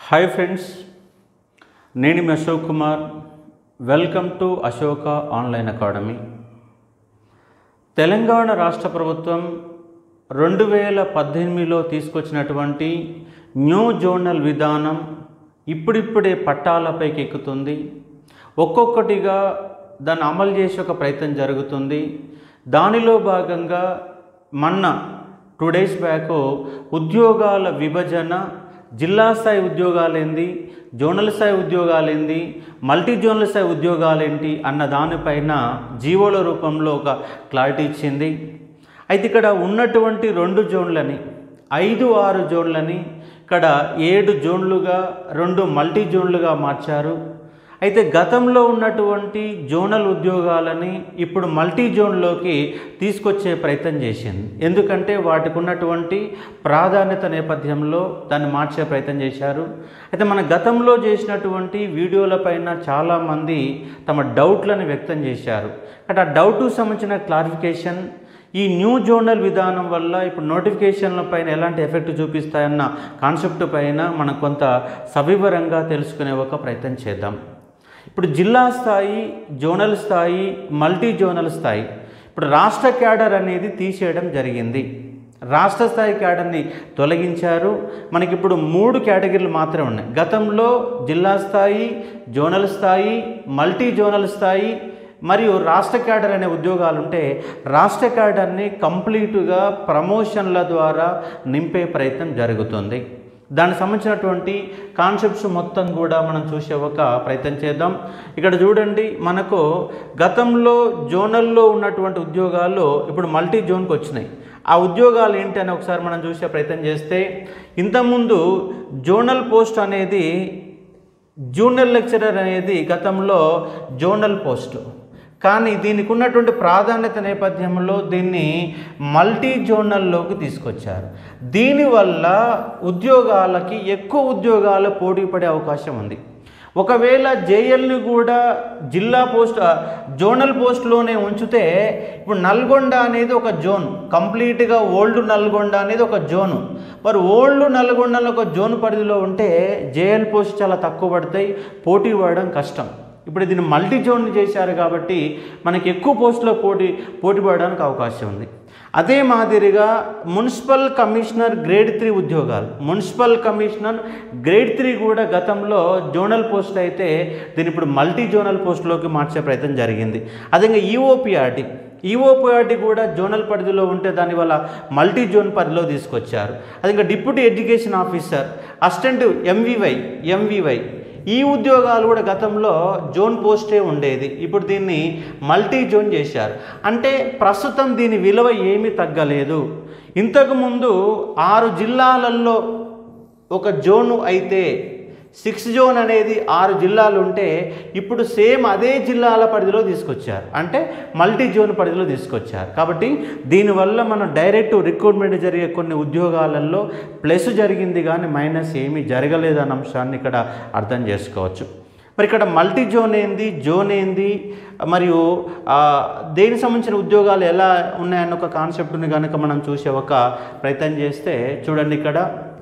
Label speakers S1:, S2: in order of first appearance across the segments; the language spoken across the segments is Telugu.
S1: హాయ్ ఫ్రెండ్స్ నేను మీ Ashok Kumar welcome to Ashoka online academy Telangana రాష్ట్ర ప్రభుత్వం రెండు వేల పద్దెనిమిదిలో తీసుకొచ్చినటువంటి న్యూ జోనల్ విధానం ఇప్పుడిప్పుడే పట్టాలపైకి ఎక్కుతుంది ఒక్కొక్కటిగా దాన్ని అమలు చేసే ఒక ప్రయత్నం జరుగుతుంది దానిలో భాగంగా మొన్న టూ డేస్ బ్యాక్ ఉద్యోగాల విభజన జిల్లా స్థాయి ఉద్యోగాలేంది జోనల్ స్థాయి ఉద్యోగాలేంది మల్టీ జోనల్ స్థాయి ఉద్యోగాలేంటి అన్న దానిపైన జీవోల రూపంలో ఒక క్లారిటీ ఇచ్చింది అయితే ఇక్కడ ఉన్నటువంటి రెండు జోన్లని ఐదు ఆరు జోన్లని ఇక్కడ ఏడు జోన్లుగా రెండు మల్టీ జోన్లుగా మార్చారు అయితే గతంలో ఉన్నటువంటి జోనల్ ఉద్యోగాలని ఇప్పుడు మల్టీ జోన్లోకి తీసుకొచ్చే ప్రయత్నం చేసింది ఎందుకంటే వాటికి ఉన్నటువంటి ప్రాధాన్యత నేపథ్యంలో దాన్ని మార్చే ప్రయత్నం చేశారు అయితే మన గతంలో చేసినటువంటి వీడియోలపైన చాలామంది తమ డౌట్లను వ్యక్తం చేశారు అంటే ఆ డౌట్కు సంబంధించిన క్లారిఫికేషన్ ఈ న్యూ జోనల్ విధానం వల్ల ఇప్పుడు నోటిఫికేషన్ల పైన ఎలాంటి ఎఫెక్ట్ చూపిస్తాయన్న కాన్సెప్ట్ పైన మనం కొంత సవివరంగా తెలుసుకునే ఒక ప్రయత్నం చేద్దాం ఇప్పుడు జిల్లా స్థాయి జోనల్ స్థాయి మల్టీ జోనల్ స్థాయి ఇప్పుడు రాష్ట్ర క్యాడర్ అనేది తీసేయడం జరిగింది రాష్ట్ర స్థాయి క్యాడర్ని తొలగించారు మనకి ఇప్పుడు మూడు కేటగిరీలు మాత్రమే ఉన్నాయి గతంలో జిల్లా స్థాయి జోనల్ స్థాయి మల్టీ జోనల్ స్థాయి మరియు రాష్ట్ర క్యాడర్ అనే ఉద్యోగాలు ఉంటే రాష్ట్ర క్యాడర్ని కంప్లీట్గా ప్రమోషన్ల ద్వారా నింపే ప్రయత్నం జరుగుతుంది దానికి సంబంధించినటువంటి కాన్సెప్ట్స్ మొత్తం కూడా మనం చూసే ఒక ప్రయత్నం చేద్దాం ఇక్కడ చూడండి మనకు గతంలో జోనల్లో ఉన్నటువంటి ఉద్యోగాలు ఇప్పుడు మల్టీ జోన్కి వచ్చినాయి ఆ ఉద్యోగాలు ఏంటి అని ఒకసారి మనం చూసే ప్రయత్నం చేస్తే ఇంతకుముందు జోనల్ పోస్ట్ అనేది జూనియర్ లెక్చరర్ అనేది గతంలో జోనల్ పోస్టు కానీ దీనికి ఉన్నటువంటి ప్రాధాన్యత నేపథ్యంలో దీన్ని మల్టీ జోనల్లోకి తీసుకొచ్చారు దీనివల్ల ఉద్యోగాలకి ఎక్కువ ఉద్యోగాలు పోటీ పడే అవకాశం ఉంది ఒకవేళ జేఎల్ని కూడా జిల్లా పోస్ట్ జోనల్ పోస్ట్లోనే ఉంచితే ఇప్పుడు నల్గొండ అనేది ఒక జోన్ కంప్లీట్గా ఓల్డ్ నల్గొండ అనేది ఒక జోను మరి ఓల్డ్ నల్గొండలో ఒక జోన్ పరిధిలో ఉంటే జేఎల్ పోస్ట్ చాలా తక్కువ పడతాయి పోటీ పడడం కష్టం ఇప్పుడు దీన్ని మల్టీ జోన్ చేశారు కాబట్టి మనకి ఎక్కువ పోస్టులో పోటీ పోటీ పడడానికి అవకాశం ఉంది అదే మాదిరిగా మున్సిపల్ కమిషనర్ గ్రేడ్ త్రీ ఉద్యోగాలు మున్సిపల్ కమిషనర్ గ్రేడ్ త్రీ కూడా గతంలో జోనల్ పోస్ట్ అయితే దీన్ని ఇప్పుడు మల్టీ జోనల్ పోస్టులోకి మార్చే ప్రయత్నం జరిగింది అదేవిధంగా ఈఓపిఆర్టీ ఈఓపిఆర్టీ కూడా జోనల్ పరిధిలో ఉంటే దానివల్ల మల్టీ జోన్ పరిధిలో తీసుకొచ్చారు అది ఇంకా డిప్యూటీ ఎడ్యుకేషన్ ఆఫీసర్ అసిస్టెంట్ ఎంవివై ఎంవివై ఈ ఉద్యోగాలు కూడా గతంలో జోన్ పోస్టే ఉండేది ఇప్పుడు దీన్ని మల్టీ జోన్ చేశారు అంటే ప్రస్తుతం దీని విలువ ఏమీ తగ్గలేదు ఇంతకుముందు ఆరు జిల్లాలలో ఒక జోను అయితే సిక్స్ జోన్ అనేది ఆరు జిల్లాలు ఉంటే ఇప్పుడు సేమ్ అదే జిల్లాల పరిధిలో తీసుకొచ్చారు అంటే మల్టీ జోన్ పరిధిలో తీసుకొచ్చారు కాబట్టి దీనివల్ల మనం డైరెక్ట్ రిక్రూట్మెంట్ జరిగే కొన్ని ఉద్యోగాలలో ప్లస్ జరిగింది కానీ మైనస్ ఏమీ జరగలేదన్న అంశాన్ని ఇక్కడ అర్థం చేసుకోవచ్చు మరి ఇక్కడ మల్టీ జోన్ ఏంది జోన్ ఏంది మరియు దేనికి సంబంధించిన ఉద్యోగాలు ఎలా ఉన్నాయన్న ఒక కాన్సెప్ట్ని కనుక మనం చూసే ఒక ప్రయత్నం చేస్తే చూడండి ఇక్కడ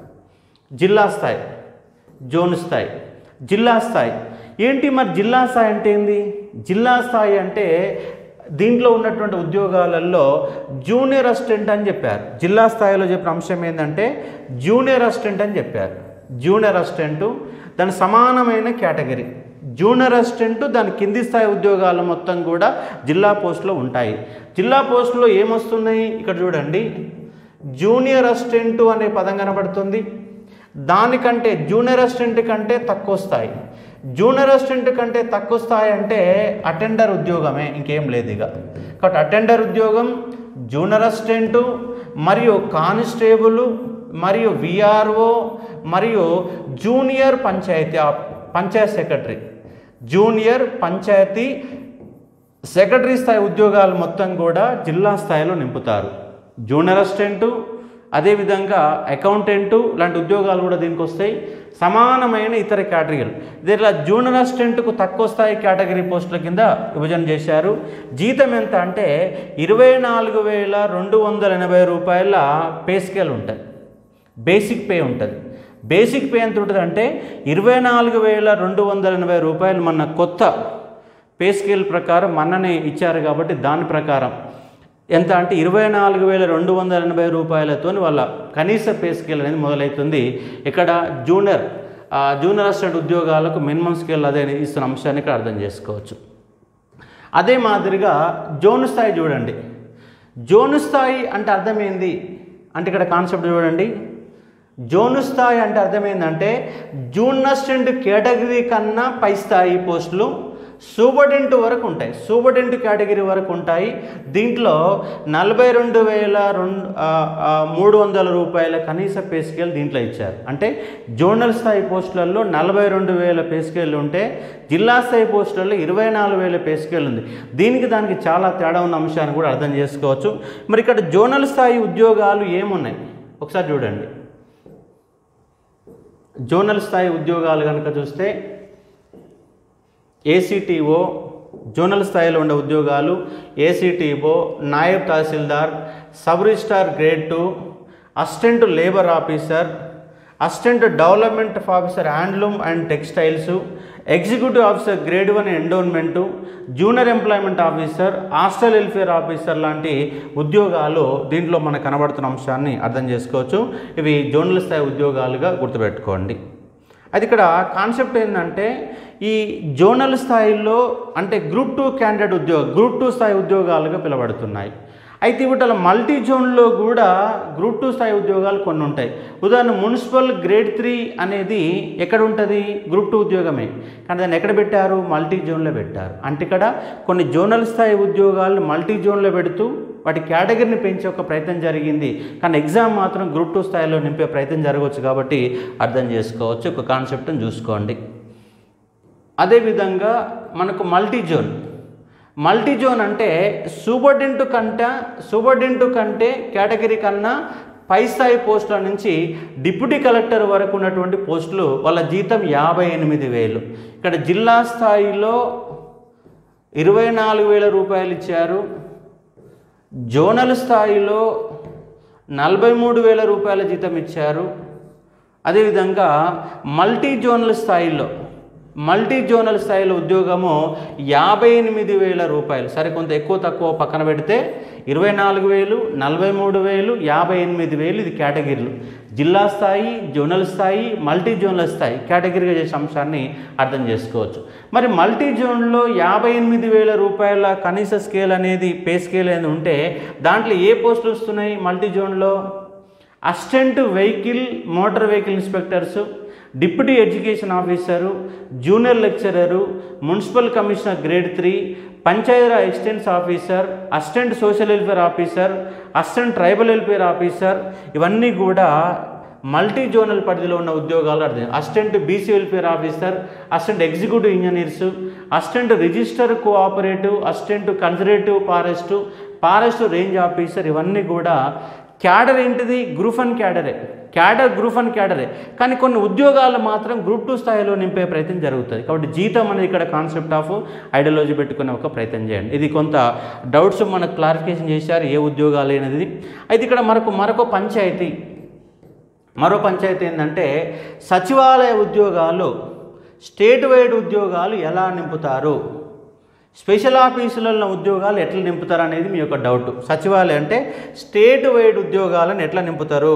S1: జిల్లా స్థాయి జోన్ స్థాయి జిల్లా స్థాయి ఏంటి మరి జిల్లా స్థాయి అంటే ఏంది జిల్లా స్థాయి అంటే దీంట్లో ఉన్నటువంటి ఉద్యోగాలలో జూనియర్ అసిస్టెంట్ అని చెప్పారు జిల్లా స్థాయిలో చెప్పిన అంశం ఏంటంటే జూనియర్ అసిస్టెంట్ అని చెప్పారు జూనియర్ అసిస్టెంటు దాని సమానమైన కేటగిరీ జూనియర్ అసిస్టెంట్ దాని కింది స్థాయి ఉద్యోగాలు మొత్తం కూడా జిల్లా పోస్టులో ఉంటాయి జిల్లా పోస్టులో ఏమొస్తున్నాయి ఇక్కడ చూడండి జూనియర్ అసిస్టెంట్ అనే పదం కనబడుతుంది దానికంటే జూనియర్ అసిస్టెంట్ కంటే తక్కువ స్థాయి జూనియర్ అసిస్టెంట్ కంటే తక్కువ స్థాయి అంటే అటెండర్ ఉద్యోగమే ఇంకేం లేదు ఇక కాబట్టి అటెండర్ ఉద్యోగం జూనియర్ అసిస్టెంటు మరియు కానిస్టేబుల్ మరియు విఆర్ఓ మరియు junior panchayat panchayat secretary junior panchayat secretary స్థాయి ఉద్యోగాలు మొత్తం కూడా జిల్లా స్థాయిలో నింపుతారు జూనియర్ అసిస్టెంటు అదేవిధంగా అకౌంటెంటు లాంటి ఉద్యోగాలు కూడా దీనికి వస్తాయి సమానమైన ఇతర కేటగిరీలు దీనిలో జూనియర్ అసిస్టెంట్కు తక్కువ స్థాయి కేటగిరీ పోస్టుల కింద విభజన చేశారు జీతం ఎంత అంటే ఇరవై నాలుగు వేల రెండు వందల ఎనభై రూపాయల పే స్కేల్ ఉంటుంది బేసిక్ పే ఉంటుంది బేసిక్ పే ఎంత ఉంటుంది అంటే ఇరవై నాలుగు వేల రెండు వందల ఎనభై రూపాయలు మన కొత్త పే స్కేల్ ప్రకారం మొన్ననే ఇచ్చారు కాబట్టి దాని ప్రకారం ఎంత అంటే ఇరవై నాలుగు వేల రెండు వందల ఎనభై రూపాయలతో వాళ్ళ కనీస పే స్కేల్ అనేది మొదలవుతుంది ఇక్కడ జూనియర్ ఆ, జూనియర్ అసిస్టెంట్ ఉద్యోగాలకు మినిమం స్కేల్ అదే ఇస్తున్న అంశాన్ని ఇక్కడ అర్థం చేసుకోవచ్చు అదే మాదిరిగా జోన్ స్థాయి చూడండి జోను స్థాయి అంటే అర్థమైంది అంటే ఇక్కడ కాన్సెప్ట్ చూడండి జోను స్థాయి అంటే అర్థమైందంటే జూన్ అసిస్టెంట్ కేటగిరీ కన్నా పై స్థాయి పోస్టులు సూపర్డెంట్ వరకు ఉంటాయి సూపర్డెంట్ కేటగిరీ వరకు ఉంటాయి దీంట్లో నలభై రెండు వేల రెండు ఆ, ఆ, మూడు వందల రూపాయల కనీస పే స్కేల్ దీంట్లో ఇచ్చారు అంటే జోనల్ స్థాయి పోస్టులలో నలభై రెండు వేల పే స్కేల్ ఉంటే జిల్లా స్థాయి పోస్టులలో ఇరవై నాలుగు వేల పే స్కేల్ ఉంది దీనికి దానికి చాలా తేడా ఉన్న అంశాన్ని కూడా అర్థం చేసుకోవచ్చు మరి ఇక్కడ జోనల్ స్థాయి ఉద్యోగాలు ఏమున్నాయి ఒకసారి చూడండి జోనల్ స్థాయి ఉద్యోగాలు కనుక చూస్తే ఏసీటీఓ జోనల్ స్థాయిలో ఉండే ఉద్యోగాలు ACTO Naib Tahsildar sub registrar grade two assistant labour officer assistant development officer handloom and textiles executive officer grade one endowment junior employment officer hostel welfare officer లాంటి ఉద్యోగాలు దీంట్లో మనకు కనబడుతున్న అంశాన్ని అర్థం చేసుకోవచ్చు ఇవి జోనల్ స్థాయి ఉద్యోగాలుగా గుర్తుపెట్టుకోండి అది ఇక్కడ కాన్సెప్ట్ ఏంటంటే ఈ జోనల్ స్థాయిలో అంటే గ్రూప్ టూ క్యాండిడేట్ ఉద్యోగ గ్రూప్ టూ స్థాయి ఉద్యోగాలుగా పిలువబడుతున్నాయి అయితే వీటిలో మల్టీ జోన్లో కూడా గ్రూప్ టూ స్థాయి ఉద్యోగాలు కొన్ని ఉంటాయి ఉదాహరణ మున్సిపల్ గ్రేడ్ త్రీ అనేది ఎక్కడ ఉంటుంది గ్రూప్ టూ ఉద్యోగమే కానీ దాన్ని ఎక్కడ పెట్టారు మల్టీ జోన్లో పెట్టారు అంటే ఇక్కడ కొన్ని జోనల్ స్థాయి ఉద్యోగాలను మల్టీ జోన్లో పెడుతూ వాటి కేటగిరీని పెంచే ఒక ప్రయత్నం జరిగింది కానీ ఎగ్జామ్ మాత్రం గ్రూప్ టూ స్థాయిలో నింపే ప్రయత్నం జరగవచ్చు కాబట్టి అర్థం చేసుకోవచ్చు ఒక కాన్సెప్ట్ని చూసుకోండి అదేవిధంగా మనకు మల్టీ జోన్ మల్టీ జోన్ అంటే సూపర్డెంట్ కంటే సూపర్డెంట్ కంటే కేటగిరీ కన్నా పై స్థాయి పోస్టుల నుంచి డిప్యూటీ కలెక్టర్ వరకు ఉన్నటువంటి పోస్టులు వాళ్ళ జీతం యాభై ఎనిమిది వేలు ఇక్కడ జిల్లా స్థాయిలో ఇరవై నాలుగు వేల రూపాయలు ఇచ్చారు జోనల్ స్థాయిలో నలభై మూడు వేల రూపాయల జీతం ఇచ్చారు అదేవిధంగా మల్టీ జోనల్ స్థాయిలో మల్టీ జోనల్ స్థాయిలో ఉద్యోగము యాభై ఎనిమిది వేల రూపాయలు సరే కొంత ఎక్కువ తక్కువ పక్కన పెడితే ఇరవై నాలుగు వేలు నలభై మూడు వేలు యాభై ఎనిమిది వేలు ఇది కేటగిరీలు జిల్లా స్థాయి జోనల్ స్థాయి మల్టీ జోనల్ స్థాయి కేటగిరీగా చేసే అంశాన్ని అర్థం చేసుకోవచ్చు మరి మల్టీ జోన్లో యాభై ఎనిమిది వేల రూపాయల కనీస స్కేల్ అనేది పే స్కేల్ అనేది ఉంటే దాంట్లో ఏ పోస్టులు వస్తున్నాయి మల్టీ జోన్లో assistant vehicle motor vehicle inspectors deputy education officer junior lecturer municipal commissioner grade three Panchayati Raj extension officer assistant social welfare officer assistant tribal welfare officer ఇవన్నీ కూడా మల్టీ జోనల్ పరిధిలో ఉన్న ఉద్యోగాలు అర్థం assistant BC welfare officer assistant executive engineers assistant register cooperative assistant conservative forest forest range officer ఇవన్నీ కూడా క్యాడర్ ఏంటిది గ్రూప్ వన్ క్యాడరే క్యాడర్ గ్రూప్ వన్ క్యాడరే కానీ కొన్ని ఉద్యోగాలు మాత్రం గ్రూప్ టూ స్థాయిలో నింపే ప్రయత్నం జరుగుతుంది కాబట్టి జీతం అనేది ఇక్కడ కాన్సెప్ట్ ఆఫ్ ఐడియాలజీ పెట్టుకునే ఒక ప్రయత్నం చేయండి ఇది కొంత డౌట్స్ మనకు క్లారిఫికేషన్ చేశారు ఏ ఉద్యోగాలు అనేది అయితే ఇక్కడ మనకు మరొక పంచాయతీ మరో పంచాయతీ ఏంటంటే సచివాలయ ఉద్యోగాలు స్టేట్ వైడ్ ఉద్యోగాలు ఎలా నింపుతారు స్పెషల్ ఆఫీసులలో ఉద్యోగాలు ఎట్లా నింపుతారు అనేది మీ యొక్క డౌట్ సచివాలయం అంటే స్టేట్ వైడ్ ఉద్యోగాలను ఎట్లా నింపుతారు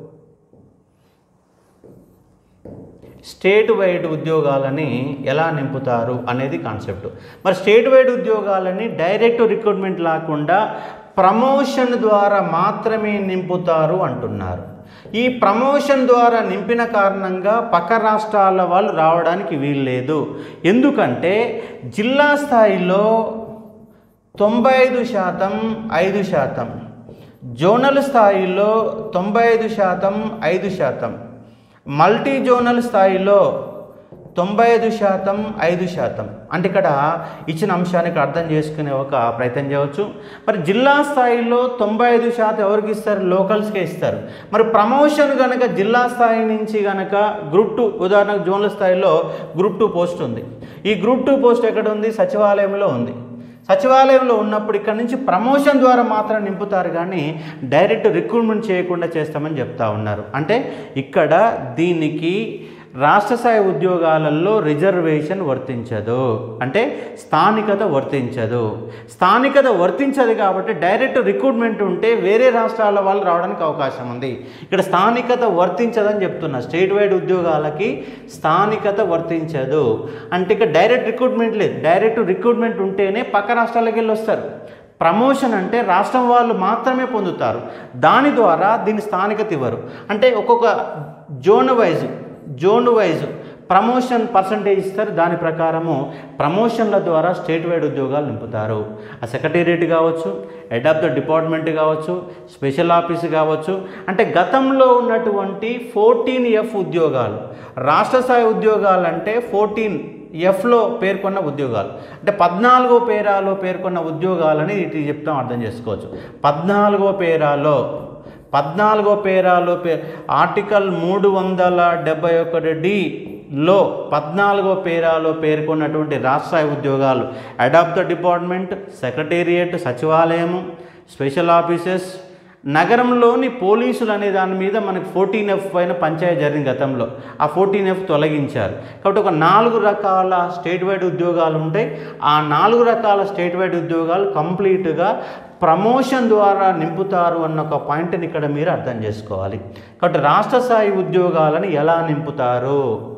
S1: స్టేట్ వైడ్ ఉద్యోగాలని ఎలా నింపుతారు అనేది కాన్సెప్ట్ మరి స్టేట్ వైడ్ ఉద్యోగాలని డైరెక్ట్ రిక్రూట్మెంట్ లేకుండా ప్రమోషన్ ద్వారా మాత్రమే నింపుతారు అంటున్నారు ఈ ప్రమోషన్ ద్వారా నింపిన కారణంగా పక్క రాష్ట్రాల వాళ్ళు రావడానికి వీల్లేదు ఎందుకంటే జిల్లా స్థాయిలో తొంభై ఐదు శాతం ఐదు శాతం జోనల్ స్థాయిలో తొంభై ఐదు శాతం ఐదు శాతం మల్టీ జోనల్ స్థాయిలో తొంభై ఐదు శాతం ఐదు శాతం అంటే ఇక్కడ ఇచ్చిన అంశానికి అర్థం చేసుకునే ఒక ప్రయత్నం చేయవచ్చు మరి జిల్లా స్థాయిలో తొంభై ఐదు శాతం ఎవరికి ఇస్తారు లోకల్స్కే ఇస్తారు మరి ప్రమోషన్ కనుక జిల్లా స్థాయి నుంచి కనుక గ్రూప్ టూ ఉదాహరణకు జోన్ల స్థాయిలో గ్రూప్ టూ పోస్ట్ ఉంది ఈ గ్రూప్ టూ పోస్ట్ ఎక్కడ ఉంది సచివాలయంలో ఉంది సచివాలయంలో ఉన్నప్పుడు ఇక్కడ నుంచి ప్రమోషన్ ద్వారా మాత్రం నింపుతారు కానీ డైరెక్ట్ రిక్రూట్మెంట్ చేయకుండా చేస్తామని చెప్తా ఉన్నారు అంటే ఇక్కడ దీనికి రాష్ట్ర స్థాయి ఉద్యోగాలలో రిజర్వేషన్ వర్తించదు అంటే స్థానికత వర్తించదు స్థానికత వర్తించదు కాబట్టి డైరెక్ట్ రిక్రూట్మెంట్ ఉంటే వేరే రాష్ట్రాల వాళ్ళు రావడానికి అవకాశం ఉంది ఇక్కడ స్థానికత వర్తించదని చెప్తున్నా స్టేట్ వైడ్ ఉద్యోగాలకి స్థానికత వర్తించదు అంటే ఇక్కడ డైరెక్ట్ రిక్రూట్మెంట్ లేదు డైరెక్ట్ రిక్రూట్మెంట్ ఉంటేనే పక్క రాష్ట్రాలకు వెళ్ళి వస్తారు ప్రమోషన్ అంటే రాష్ట్రం వాళ్ళు మాత్రమే పొందుతారు దాని ద్వారా దీని స్థానికత ఇవ్వరు అంటే ఒక్కొక్క zone wise zone wise promotion percentage ఇస్తారు దాని ప్రకారము ప్రమోషన్ల ద్వారా స్టేట్ వైడ్ ఉద్యోగాలు నింపుతారు ఆ సెక్రటేరియట్ కావచ్చు హెడ్ ఆఫ్ ద డిపార్ట్మెంట్ కావచ్చు స్పెషల్ ఆఫీస్ కావచ్చు అంటే గతంలో ఉన్నటువంటి ఫోర్టీన్ ఎఫ్ ఉద్యోగాలు రాష్ట్ర స్థాయి ఉద్యోగాలు అంటే ఫోర్టీన్ ఎఫ్లో పేర్కొన్న ఉద్యోగాలు అంటే పద్నాలుగో పేరాలో పేర్కొన్న ఉద్యోగాలని ఇటు చెప్తాం అర్థం చేసుకోవచ్చు పద్నాలుగో పేరాలో పద్నాలుగో పేరాలో పే ఆర్టికల్ మూడు వందల డెబ్బై ఒకటి డిలో పద్నాలుగో పేరాలో పేర్కొన్నటువంటి రాష్ట్రాయ ఉద్యోగాలు head of the department secretariat సచివాలయము స్పెషల్ ఆఫీసెస్ నగరంలోని పోలీసులు అనే దాని మీద మనకు ఫోర్టీన్ ఎఫ్ పైన పంచాయతీ జరిగిన గతంలో ఆ ఫోర్టీన్ ఎఫ్ తొలగించారు కాబట్టి ఒక నాలుగు రకాల స్టేట్ వైడ్ ఉద్యోగాలు ఉంటాయి ఆ నాలుగు రకాల స్టేట్ వైడ్ ఉద్యోగాలు కంప్లీట్గా ప్రమోషన్ ద్వారా నింపుతారు అన్న ఒక పాయింట్ని ఇక్కడ మీరు అర్థం చేసుకోవాలి కాబట్టి రాష్ట్ర స్థాయి ఉద్యోగాలను ఎలా నింపుతారు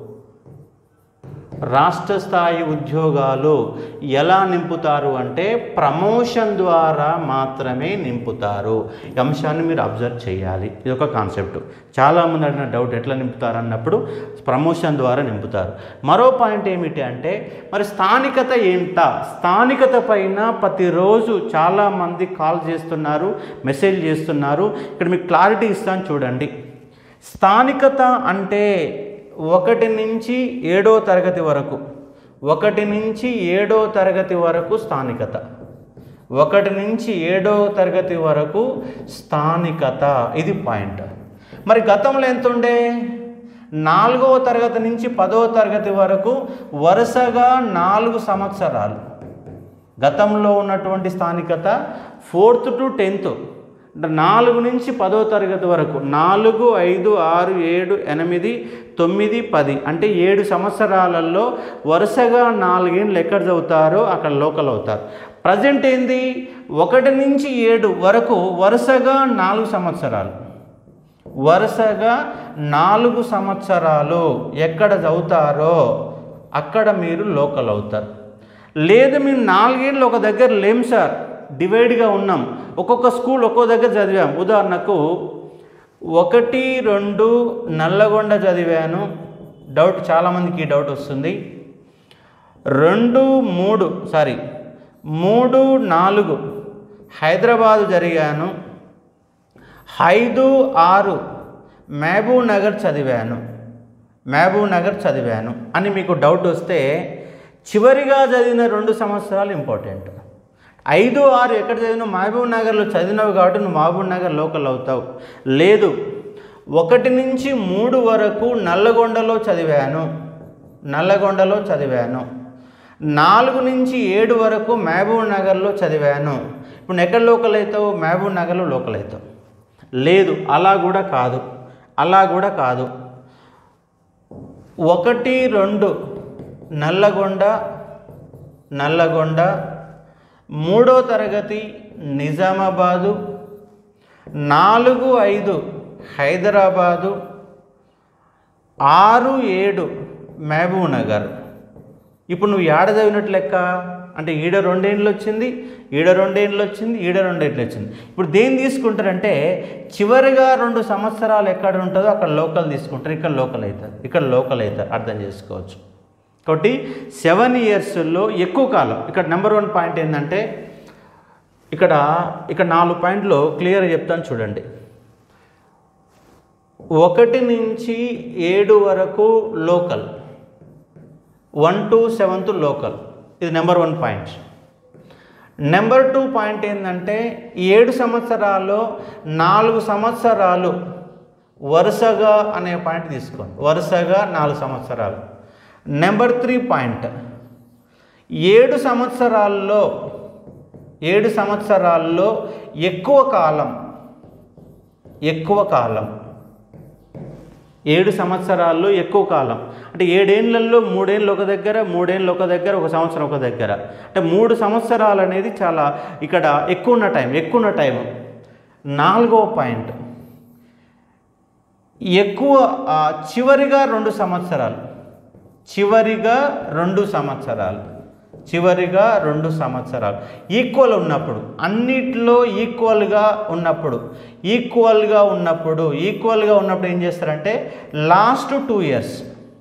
S1: రాష్ట్ర స్థాయి ఉద్యోగాలు ఎలా నింపుతారు అంటే ప్రమోషన్ ద్వారా మాత్రమే నింపుతారు ఈ అంశాన్ని మీరు అబ్జర్వ్ చేయాలి ఇది ఒక కాన్సెప్ట్ చాలామంది అడిగిన డౌట్ ఎట్లా నింపుతారు అన్నప్పుడు ప్రమోషన్ ద్వారా నింపుతారు మరో పాయింట్ ఏమిటి అంటే మరి స్థానికత ఏంట స్థానికత పైన ప్రతిరోజు చాలామంది కాల్ చేస్తున్నారు మెసేజ్ చేస్తున్నారు ఇక్కడ మీకు క్లారిటీ ఇస్తాను చూడండి స్థానికత అంటే ఒకటి నుంచి ఏడో తరగతి వరకు ఒకటి నుంచి ఏడో తరగతి వరకు స్థానికత ఒకటి నుంచి ఏడో తరగతి వరకు స్థానికత ఇది పాయింట్ మరి గతంలో ఎంత ఉండే నాలుగవ తరగతి నుంచి పదవ తరగతి వరకు వరుసగా నాలుగు సంవత్సరాలు గతంలో ఉన్నటువంటి స్థానికత ఫోర్త్ టు టెన్త్ అంటే నాలుగు నుంచి పదో తరగతి వరకు నాలుగు ఐదు ఆరు ఏడు ఎనిమిది తొమ్మిది పది అంటే ఏడు సంవత్సరాలలో వరుసగా నాలుగేళ్ళు ఎక్కడ చదువుతారో అక్కడ లోకల్ అవుతారు ప్రజెంట్ ఏంది ఒకటి నుంచి ఏడు వరకు వరుసగా నాలుగు సంవత్సరాలు వరుసగా నాలుగు సంవత్సరాలు ఎక్కడ చదువుతారో అక్కడ మీరు లోకల్ అవుతారు లేదు మేము నాలుగేళ్ళు ఒక దగ్గర లేం సార్ డివైడ్గా ఉన్నాం ఒక్కొక్క స్కూల్ ఒక్కో దగ్గర చదివాం ఉదాహరణకు ఒకటి రెండు నల్లగొండ చదివాను డౌట్ చాలామందికి ఈ డౌట్ వస్తుంది రెండు మూడు సారీ మూడు నాలుగు హైదరాబాదు జరిగాను ఐదు ఆరు మహబూబ్ నగర్ చదివాను మహబూబ్ నగర్ చదివాను అని మీకు డౌట్ వస్తే చివరిగా చదివిన రెండు సంవత్సరాలు ఇంపార్టెంట్ ఐదు ఆరు ఎక్కడ చదివినా మహబూబ్ నగర్లో చదివినావు కాబట్టి నువ్వు మహబూబ్ నగర్ లోకల్ అవుతావు లేదు ఒకటి నుంచి మూడు వరకు నల్లగొండలో చదివాను నల్లగొండలో చదివాను నాలుగు నుంచి ఏడు వరకు మహబూబ్ నగర్లో చదివాను ఇప్పుడు ఎక్కడ లోకల్ అవుతావు మహబూబ్ నగర్లో లోకల్ అవుతావు లేదు అలా కూడా కాదు అలా కూడా కాదు ఒకటి రెండు నల్లగొండ నల్లగొండ మూడో తరగతి నిజామాబాదు నాలుగు ఐదు హైదరాబాదు ఆరు ఏడు మహబూబ్ నగర్ ఇప్పుడు నువ్వు ఏడ చదివినట్టు లెక్క అంటే ఈడ రెండేళ్ళు వచ్చింది ఈడ రెండేళ్ళు వచ్చింది ఈడ రెండేళ్ళు వచ్చింది ఇప్పుడు దేన్ని తీసుకుంటారంటే చివరిగా రెండు సంవత్సరాలు ఎక్కడ ఉంటుందో అక్కడ లోకల్ తీసుకుంటారు ఇక్కడ లోకల్ అవుతారు ఇక్కడ లోకల్ అవుతారు అర్థం చేసుకోవచ్చు కాబట్టి సెవెన్ ఇయర్స్లో ఎక్కువ కాలం ఇక్కడ నెంబర్ వన్ పాయింట్ ఏంటంటే ఇక్కడ ఇక్కడ నాలుగు పాయింట్లు క్లియర్గా చెప్తాను చూడండి ఒకటి నుంచి ఏడు వరకు local one to seventh local ఇది number one point number two point ఏంటంటే ఈ ఏడు సంవత్సరాల్లో నాలుగు సంవత్సరాలు వరుసగా అనే పాయింట్ తీసుకోండి వరుసగా నాలుగు సంవత్సరాలు నెంబర్ త్రీ పాయింట్ ఏడు సంవత్సరాల్లో ఏడు సంవత్సరాల్లో ఎక్కువ కాలం ఎక్కువ కాలం ఏడు సంవత్సరాల్లో ఎక్కువ కాలం అంటే ఏడేళ్లలో మూడేళ్ళు ఒక దగ్గర మూడేళ్ళు ఒక దగ్గర ఒక సంవత్సరం ఒక దగ్గర అంటే మూడు సంవత్సరాలు అనేది చాలా ఇక్కడ ఎక్కువ ఉన్న టైం ఎక్కువ ఉన్న టైం నాలుగో పాయింట్ ఎక్కువ ఆ, చివరిగా రెండు సంవత్సరాలు చివరిగా రెండు సంవత్సరాలు చివరిగా రెండు సంవత్సరాలు ఈక్వల్ ఉన్నప్పుడు అన్నిట్లో ఈక్వల్గా ఉన్నప్పుడు ఈక్వల్గా ఉన్నప్పుడు ఈక్వల్గా ఉన్నప్పుడు ఏం చేస్తారంటే last two years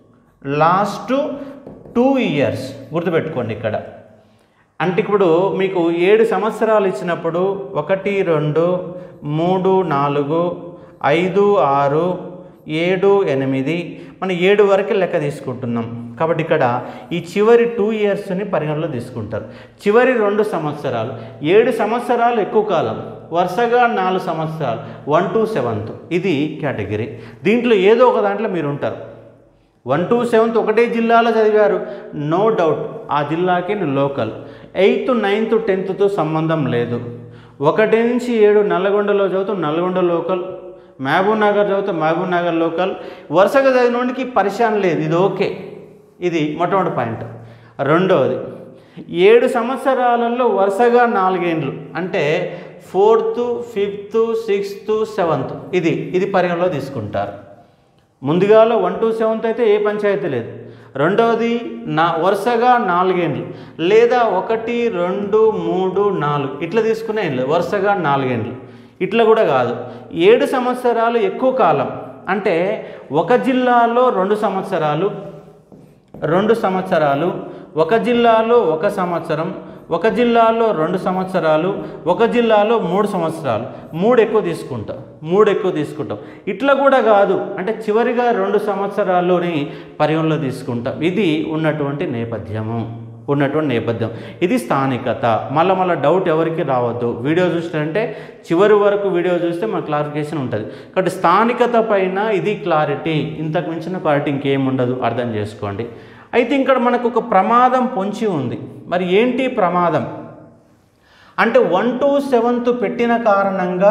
S1: last two years గుర్తుపెట్టుకోండి ఇక్కడ అంటే ఇప్పుడు మీకు ఏడు సంవత్సరాలు ఇచ్చినప్పుడు ఒకటి రెండు మూడు నాలుగు ఐదు ఆరు ఏడు ఎనిమిది మనం ఏడు వరకు లెక్క తీసుకుంటున్నాం కాబట్టి ఇక్కడ ఈ చివరి టూ ఇయర్స్ని పరిగణలో తీసుకుంటారు చివరి రెండు సంవత్సరాలు ఏడు సంవత్సరాలు ఎక్కువ కాలం వరుసగా నాలుగు సంవత్సరాలు వన్ టు సెవెంత్ ఇది కేటగిరీ దీంట్లో ఏదో ఒక దాంట్లో మీరు ఉంటారు వన్ టు సెవెంత్ ఒకటే జిల్లాలో చదివారు నో డౌట్ ఆ జిల్లాకి లోకల్ ఎయిత్ నైన్త్ టెన్త్తో సంబంధం లేదు ఒకటి నుంచి ఏడు నల్గొండలో చదువుతూ నల్గొండ లోకల్ మహబూబ్ నగర్ చదివితే మహబూబ్ నగర్ లోకల్ వరుసగా చదివినోడికి పరిశాన్ లేదు ఇది ఓకే ఇది మొట్టమొదటి పాయింట్ రెండవది ఏడు సంవత్సరాలలో వరుసగా నాలుగేండ్లు అంటే ఫోర్త్ ఫిఫ్త్ సిక్స్త్ సెవెంత్ ఇది ఇది పరిగణలో తీసుకుంటారు ముందుగాలో వన్ టు సెవెంత్ అయితే ఏ పంచాయతీ లేదు రెండవది నా వరుసగా నాలుగేండ్లు లేదా ఒకటి రెండు మూడు నాలుగు ఇట్లా తీసుకునే ఏం లేదు వరుసగా నాలుగేండ్లు ఇట్లా కూడా కాదు ఏడు సంవత్సరాలు ఎక్కువ కాలం అంటే ఒక జిల్లాలో రెండు సంవత్సరాలు రెండు సంవత్సరాలు ఒక జిల్లాలో ఒక సంవత్సరం ఒక జిల్లాలో రెండు సంవత్సరాలు ఒక జిల్లాలో మూడు సంవత్సరాలు మూడు ఎక్కువ తీసుకుంటాం మూడు ఎక్కువ తీసుకుంటాం ఇట్లా కూడా కాదు అంటే చివరిగా రెండు సంవత్సరాల్లోని పరిగణలో తీసుకుంటాం ఇది ఉన్నటువంటి నేపథ్యము ఉన్నటువంటి నేపథ్యం ఇది స్థానికత మళ్ళీ మళ్ళీ డౌట్ ఎవరికి రావద్దు వీడియో చూసినంటే చివరి వరకు వీడియో చూస్తే మన క్లారిఫికేషన్ ఉంటుంది కాబట్టి స్థానికత పైన ఇది క్లారిటీ ఇంతకు మించిన క్లారిటీ ఇంకేం ఉండదు అర్థం చేసుకోండి అయితే ఇక్కడ మనకు ఒక ప్రమాదం పొంచి ఉంది మరి ఏంటి ప్రమాదం అంటే వన్ టు సెవెంత్ పెట్టిన కారణంగా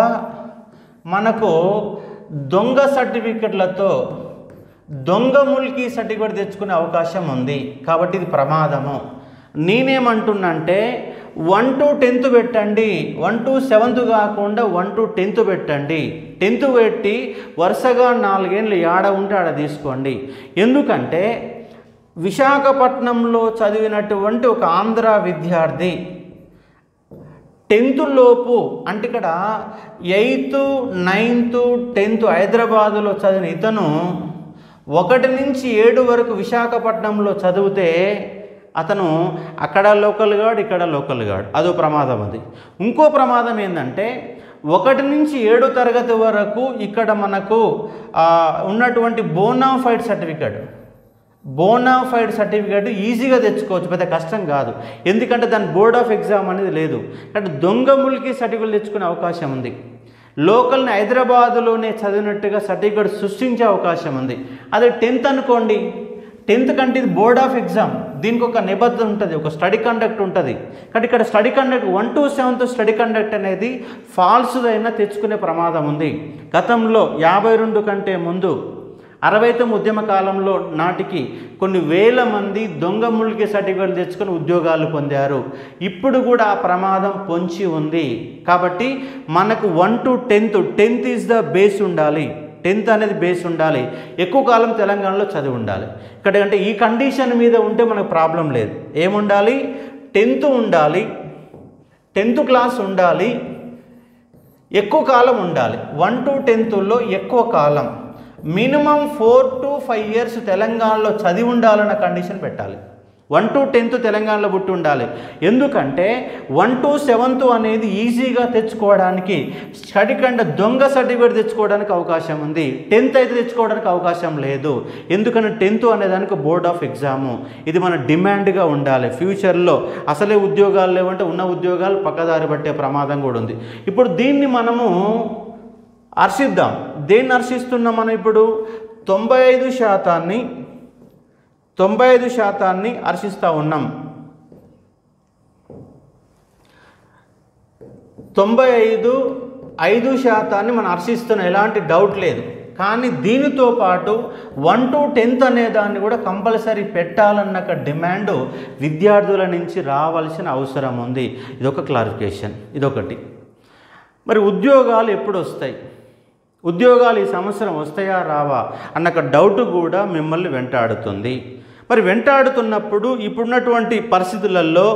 S1: మనకు దొంగ సర్టిఫికెట్లతో దొంగ ముల్కీ సర్టిఫికెట్ తెచ్చుకునే అవకాశం ఉంది కాబట్టి ఇది ప్రమాదము నేనేమంటున్నంటే వన్ టు టెన్త్ పెట్టండి వన్ టు సెవెంత్ కాకుండా వన్ టు టెన్త్ పెట్టండి టెన్త్ పెట్టి వరుసగా నాలుగేళ్ళు ఆడ ఉంటే ఆడ తీసుకోండి ఎందుకంటే విశాఖపట్నంలో చదివినటువంటి ఒక ఆంధ్ర విద్యార్థి టెన్త్ లోపు అంటే ఇక్కడ ఎయిత్ నైన్త్ టెన్త్ హైదరాబాదులో చదివిన ఇతను ఒకటి నుంచి ఏడు వరకు విశాఖపట్నంలో చదివితే అతను అక్కడ లోకల్ గాడు ఇక్కడ లోకల్ గాడు అదో ప్రమాదం అది ఇంకో ప్రమాదం ఏంటంటే ఒకటి నుంచి ఏడు తరగతి వరకు ఇక్కడ మనకు ఆ, ఉన్నటువంటి బోనాఫైడ్ సర్టిఫికేట్ బోనాఫైడ్ సర్టిఫికేట్ ఈజీగా తెచ్చుకోవచ్చు పెద్ద కష్టం కాదు ఎందుకంటే దాని బోర్డ్ ఆఫ్ ఎగ్జామ్ అనేది లేదు అంటే దొంగ ములికి సర్టిఫికేట్ తెచ్చుకునే అవకాశం ఉంది లోకల్ని హైదరాబాదులోనే చదివినట్టుగా సర్టిఫికేట్ సృష్టించే అవకాశం ఉంది అదే టెన్త్ అనుకోండి టెన్త్ కంటే ఇది బోర్డ్ ఆఫ్ ఎగ్జామ్ దీనికి ఒక నిబద్ధత ఉంటుంది ఒక స్టడీ కండక్ట్ ఉంటుంది కానీ ఇక్కడ study conduct one to seventh study conduct అనేది ఫాల్స్దైనా తెచ్చుకునే ప్రమాదం ఉంది గతంలో యాభై రెండు కంటే ముందు అరవై తొమ్మిది ఉద్యమ కాలంలో నాటికి కొన్ని వేల మంది దొంగ ములికి సర్టిఫికేట్ తెచ్చుకొని ఉద్యోగాలు పొందారు ఇప్పుడు కూడా ఆ ప్రమాదం పొంచి ఉంది కాబట్టి మనకు one to tenth tenth is the base ఉండాలి టెన్త్ అనేది బేస్ ఉండాలి ఎక్కువ కాలం తెలంగాణలో చదివి ఉండాలి ఇక్కడ అంటే ఈ కండిషన్ మీద ఉంటే మనకు ప్రాబ్లం లేదు ఏముండాలి టెన్త్ ఉండాలి టెన్త్ క్లాస్ ఉండాలి ఎక్కువ కాలం ఉండాలి వన్ టు టెన్త్లో ఎక్కువ కాలం minimum four to five years తెలంగాణలో చదివి ఉండాలన్న కండిషన్ పెట్టాలి వన్ టు టెన్త్ తెలంగాణలో పుట్టి ఉండాలి ఎందుకంటే వన్ టు సెవెంత్ అనేది ఈజీగా తెచ్చుకోవడానికి స్టడీ కంటే దొంగ సర్టిఫికేట్ తెచ్చుకోవడానికి అవకాశం ఉంది టెన్త్ అయితే తెచ్చుకోవడానికి అవకాశం లేదు ఎందుకంటే టెన్త్ అనేదానికి బోర్డ్ ఆఫ్ ఎగ్జాము ఇది మన డిమాండ్గా ఉండాలి ఫ్యూచర్లో అసలే ఉద్యోగాలు లేవంటే ఉన్న ఉద్యోగాలు పక్కదారి పట్టే ప్రమాదం కూడా ఉంది ఇప్పుడు దీన్ని మనము హర్షిద్దాం దేన్ని హర్షిస్తున్నాం మనం ఇప్పుడు తొంభై ఐదు శాతాన్ని తొంభై ఐదు శాతాన్ని హర్షిస్తూ ఉన్నాం తొంభై ఐదు ఐదు శాతాన్ని మనం హర్షిస్తున్న ఎలాంటి డౌట్ లేదు కానీ దీనితో పాటు వన్ టు టెన్త్ అనే దాన్ని కూడా కంపల్సరీ పెట్టాలన్న ఒక డిమాండ్ విద్యార్థుల నుంచి రావాల్సిన అవసరం ఉంది ఇదొక క్లారిఫికేషన్ ఇదొకటి మరి ఉద్యోగాలు ఎప్పుడు వస్తాయి ఉద్యోగాలు ఈ సంవత్సరం వస్తాయా రావా అన్న ఒక డౌట్ కూడా మిమ్మల్ని వెంటాడుతుంది మరి వెంటాడుతున్నప్పుడు ఇప్పుడున్నటువంటి పరిస్థితులలో